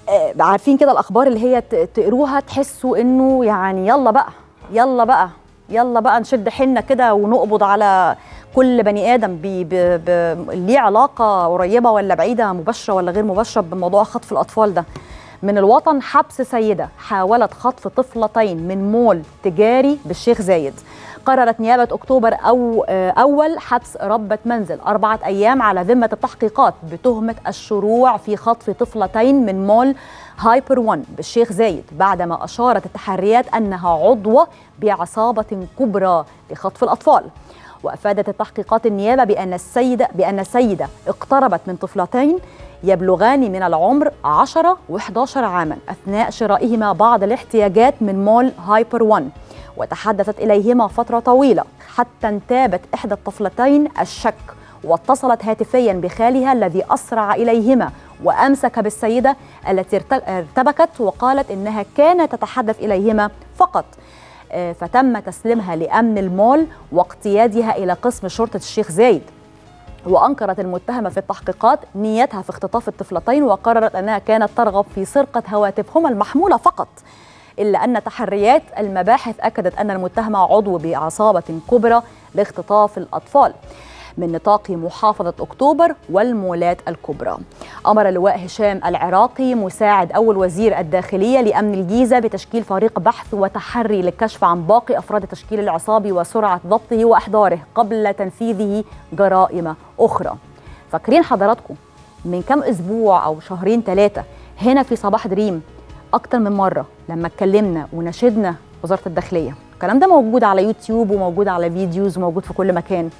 آه، عارفين كده الاخبار اللي هي ت- تقروها تحسوا انه يعني يلا بقى يلا بقى يلا بقى نشد حيلنا كده ونقبض على كل بني ادم بي بي بي ليه علاقه قريبه ولا بعيده مباشره ولا غير مباشره بموضوع خطف الاطفال ده من الوطن حبس سيده حاولت خطف طفلتين من مول تجاري بالشيخ زايد قررت نيابة أكتوبر أو آه، أول حبس ربة منزل أربعة أيام على ذمة التحقيقات بتهمة الشروع في خطف طفلتين من مول هايبر ون بالشيخ زايد بعدما أشارت التحريات أنها عضوة بعصابة كبرى لخطف الأطفال وأفادت التحقيقات النيابة بأن السيدة بأن السيدة اقتربت من طفلتين يبلغان من العمر 10 و11 عاما أثناء شرائهما بعض الاحتياجات من مول هايبر ون وتحدثت إليهما فترة طويلة حتى انتابت إحدى الطفلتين الشك واتصلت هاتفيا بخالها الذي أسرع إليهما وأمسك بالسيدة التي ارت- ارتبكت وقالت إنها كانت تتحدث إليهما فقط آه، فتم تسليمها لأمن المول واقتيادها إلى قسم شرطة الشيخ زايد وأنكرت المتهمة في التحقيقات نيتها في اختطاف الطفلتين وقررت أنها كانت ترغب في سرقة هواتفهما المحمولة فقط إلا أن تحريات المباحث أكدت أن المتهمة عضو بعصابة كبرى لاختطاف الأطفال من نطاق محافظة أكتوبر والمولات الكبرى أمر اللواء هشام العراقي مساعد أول وزير الداخلية لأمن الجيزة بتشكيل فريق بحث وتحري للكشف عن باقي أفراد التشكيل العصابي وسرعة ضبطه وإحضاره قبل تنفيذه جرائم أخرى فاكرين حضراتكم من كم أسبوع أو شهرين ثلاثة هنا في صباح دريم أكتر من مرة لما اتكلمنا ونشدنا وزارة الداخلية الكلام ده موجود على يوتيوب وموجود على فيديوز وموجود في كل مكان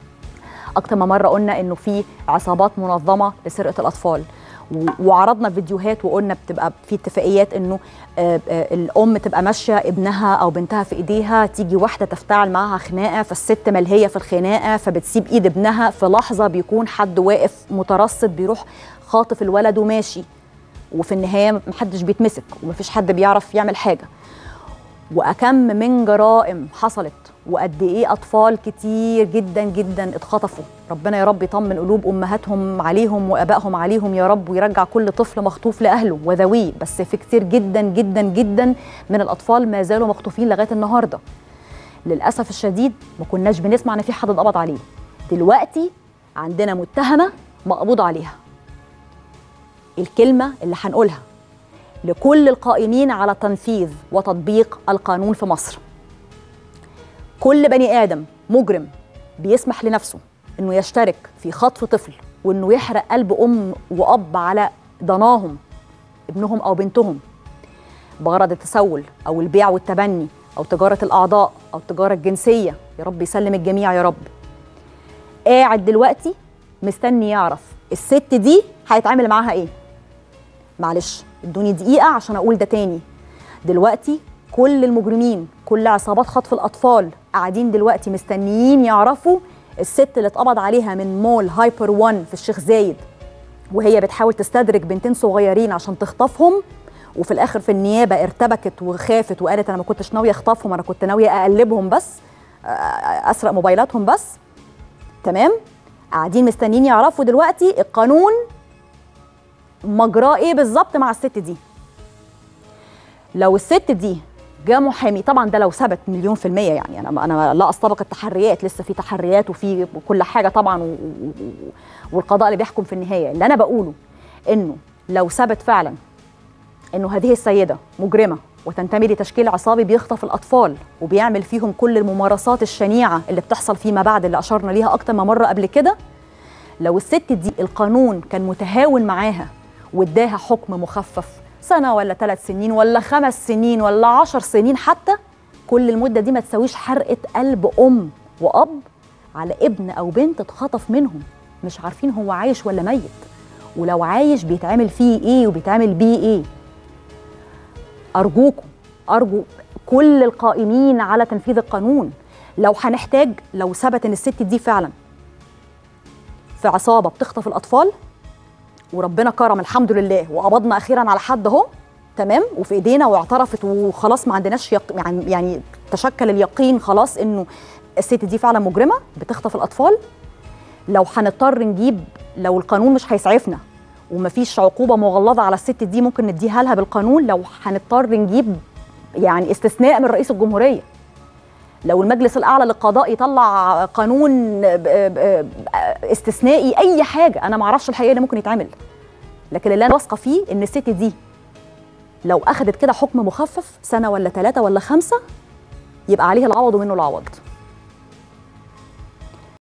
اكتر من مره قلنا انه في عصابات منظمه لسرقه الاطفال و- وعرضنا فيديوهات وقلنا بتبقى في اتفاقيات انه آه، آه، الام تبقى ماشيه ابنها او بنتها في ايديها تيجي واحده تفتعل معاها خناقه فالست ملهيه في الخناقه فبتسيب ايد ابنها في لحظه بيكون حد واقف مترصد بيروح خاطف الولد وماشي وفي النهايه محدش بيتمسك ومفيش حد بيعرف يعمل حاجه وأكم من جرائم حصلت وقد إيه أطفال كتير جدا جدا اتخطفوا ربنا يا رب يطمن قلوب أمهاتهم عليهم وأبائهم عليهم يا رب ويرجع كل طفل مخطوف لأهله وذويه بس في كتير جدا جدا جدا من الأطفال ما زالوا مخطوفين لغاية النهاردة للأسف الشديد ما كناش بنسمع إن في حد اتقبض عليه دلوقتي عندنا متهمة مقبوض عليها الكلمة اللي هنقولها لكل القائمين على تنفيذ وتطبيق القانون في مصر كل بني ادم مجرم بيسمح لنفسه انه يشترك في خطف طفل وانه يحرق قلب ام واب على ضناهم ابنهم او بنتهم بغرض التسول او البيع والتبني او تجاره الاعضاء او التجاره الجنسيه يا رب يسلم الجميع يا رب قاعد دلوقتي مستني يعرف الست دي هيتعامل معاها ايه معلش ادوني دقيقة عشان أقول ده تاني دلوقتي كل المجرمين كل عصابات خطف الأطفال قاعدين دلوقتي مستنيين يعرفوا الست اللي اتقبض عليها من مول هايبر وان في الشيخ زايد وهي بتحاول تستدرك بنتين صغيرين عشان تخطفهم وفي الاخر في النيابه ارتبكت وخافت وقالت انا ما كنتش ناويه اخطفهم انا كنت ناويه اقلبهم بس آه، اسرق موبايلاتهم بس تمام قاعدين مستنيين يعرفوا دلوقتي القانون مجراه ايه بالظبط مع الست دي لو الست دي جه محامي طبعا ده لو ثبت مليون في المية يعني انا انا لا استبق التحريات لسه في تحريات وفي كل حاجه طبعا و- و- و- والقضاء اللي بيحكم في النهايه اللي انا بقوله انه لو ثبت فعلا انه هذه السيده مجرمه وتنتمي لتشكيل عصابي بيخطف الاطفال وبيعمل فيهم كل الممارسات الشنيعه اللي بتحصل فيما بعد اللي اشرنا ليها اكتر من مره قبل كده لو الست دي القانون كان متهاون معاها واداها حكم مخفف سنه ولا ثلاث سنين ولا خمس سنين ولا عشر سنين حتى كل المده دي ما تساويش حرقه قلب ام واب على ابن او بنت اتخطف منهم مش عارفين هو عايش ولا ميت ولو عايش بيتعمل فيه ايه وبيتعمل بيه ايه ارجوكم ارجو كل القائمين على تنفيذ القانون لو هنحتاج لو ثبت ان الست دي فعلا في عصابه بتخطف الاطفال وربنا كرم الحمد لله وقبضنا اخيرا على حد اهو تمام وفي ايدينا واعترفت وخلاص ما عندناش يق... يعني يعني تشكل اليقين خلاص انه الست دي فعلا مجرمه بتخطف الاطفال لو هنضطر نجيب لو القانون مش هيسعفنا ومفيش عقوبه مغلظه على الست دي ممكن نديها لها بالقانون لو هنضطر نجيب يعني استثناء من رئيس الجمهوريه لو المجلس الاعلى للقضاء يطلع قانون ب- ب- استثنائي اي حاجه انا ما اعرفش الحقيقه اللي ممكن يتعمل لكن اللي انا واثقه فيه ان الست دي لو اخذت كده حكم مخفف سنه ولا ثلاثه ولا خمسه يبقى عليه العوض ومنه العوض